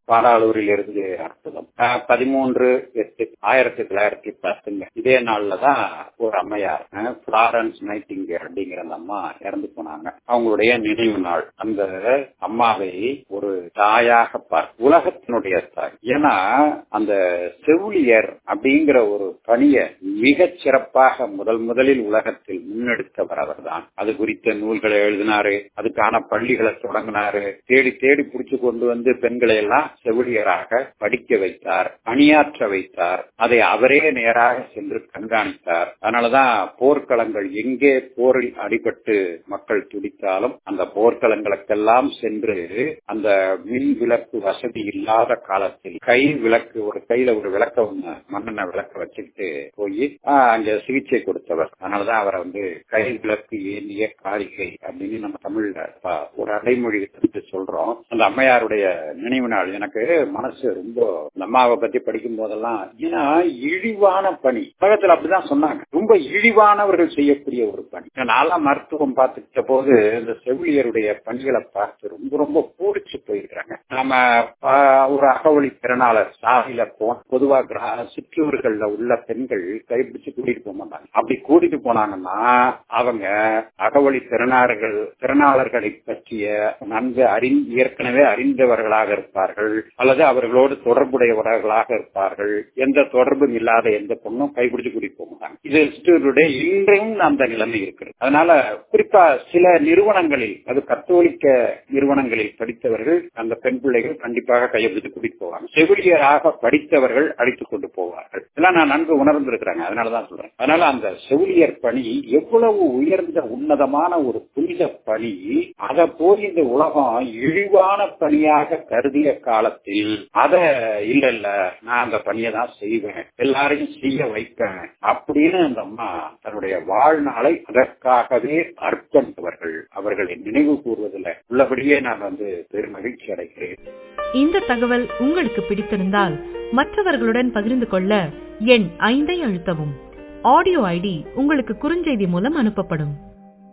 பாலாளூரில் இருந்து அற்புதம் அஹ், பதிமூன்று எட்டு ஆயிரத்தி தொள்ளாயிரத்தி பத்துங்க இதே நாள்ல தான் ஒரு அம்மையார் அஹ், பிளாரன்ஸ் நைட்டிங்க அப்படிங்கிற அந்த அம்மா இறந்து போனாங்க அவங்களுடைய நினைவு நாள் அந்த அம்மாவை ஒரு தாயாக பார் உலகத்தினுடைய தாய் ஏன்னா அந்த செவிலியர் அப்படிங்கிற ஒரு பணியை மிகச் சிறப்பாக முதல் முதலில் உலகத்தில் முன்னெடுத்தவர் அவர்தான் அது குறித்த நூல்களை எழுதினாரு அதுக்கான பள்ளிகளை தொடங்கினாரு தேடி தேடி புடிச்சு கொண்டு வந்து பெண்களை எல்லாம் செவிலியராக படிக்க வைத்தார் பணியாற்ற வைத்தார் அதை அவரே நேராக சென்று கண்காணித்தார் அதனாலதான் போர்க்களங்கள் எங்கே போரில் அடிபட்டு மக்கள் துடித்தாலும் அந்த போர்க்களங்களுக்கெல்லாம் சென்று அந்த மின் விளக்கு வசதி இல்லாத காலத்தில் கை விளக்கு ஒரு கையில ஒரு விளக்க ஒண்ணு மண்ணெண்ண விளக்க வச்சுக்கிட்டு போய் அங்க சிகிச்சை கொடுத்தவர் அதனாலதான் அவரை வந்து கை விளக்கு ஏந்திய காரிகை அப்படின்னு நம்ம தமிழ்ல ப- ஒரு அடைமொழி எடுத்து சொல்றோம் அந்த அம்மையாருடைய நினைவு நாள் எனக்கு மனசு ரொம்ப இந்த அம்மாவை பத்தி படிக்கும் போதெல்லாம் ஏன்னா இழிவான பணி உலகத்துல அப்படிதான் சொன்னாங்க ரொம்ப இழிவானவர்கள் செய்யக்கூடிய ஒரு பணி நான்லாம் மருத்துவம் பார்த்துக்கிட்ட போது இந்த செவிலியருடைய பணிகளை பார்த்து ரொம்ப ரொம்ப பூரிச்சு போயிருக்கிறாங்க நம்ம ஆ, ஒரு அகவழி திறனாளர் சாலையில போ பொதுவா கிரா- சிற்றூர்கள்ல உள்ள பெண்கள் கைப்பிடிச்சு கூட்டிட்டு போக மாட்டாங்க அப்படி கூட்டிட்டு போனாங்கன்னா அவங்க அகவழி திறனாளர்கள் திறனாளர்களை பற்றிய நன்கு அறி ஏற்கனவே அறிந்தவர்களாக இருப்பார்கள் அல்லது அவர்களோடு தொடர்புடையவர்களாக இருப்பார்கள் எந்த தொடர்பும் இல்லாத எந்த பொண்ணும் கைப்பிடிச்சு கூட்டிட்டு போக மாட்டாங்க இது சிற்றூருடைய இன்றையும் அந்த நிலைமை இருக்கிறது அதனால குறிப்பா சில நிறுவனங்களில் அது கத்தோலிக்க நிறுவனங்களில் படித்தவர்கள் அந்த பெண் பிள்ளைகள் கண்டிப்பாக கையெழுத்து கூட்டிட்டு போவாங்க செவிலியராக படித்தவர்கள் அழைத்துக் கொண்டு போவார்கள் இதெல்லாம் நான் நன்கு உணர்ந்திருக்கிறாங்க அதனாலதான் சொல்றேன் அதனால அந்த செவிலியர் பணி எவ்வளவு உயர்ந்த உன்னதமான ஒரு புனித பணி அதை போய் இந்த உலகம் இழிவான பணியாக கருதிய காலத்தில் அத இல்ல இல்ல நான் அந்த பணியை தான் செய்வேன் எல்லாரையும் செய்ய வைப்பேன் அப்படின்னு அந்த அம்மா தன்னுடைய வாழ்நாளை அதற்காகவே அர்ப்பணித்தவர்கள் அவர்களை நினைவு கூறுவதில் உள்ளபடியே நான் வந்து பெரும் மகிழ்ச்சி அடைகிறேன் இந்த தகவல் உங்களுக்கு பிடித்திருந்தால் மற்றவர்களுடன் பகிர்ந்து கொள்ள எண் ஐந்தை அழுத்தவும் ஆடியோ ஐடி உங்களுக்கு குறுஞ்செய்தி மூலம் அனுப்பப்படும்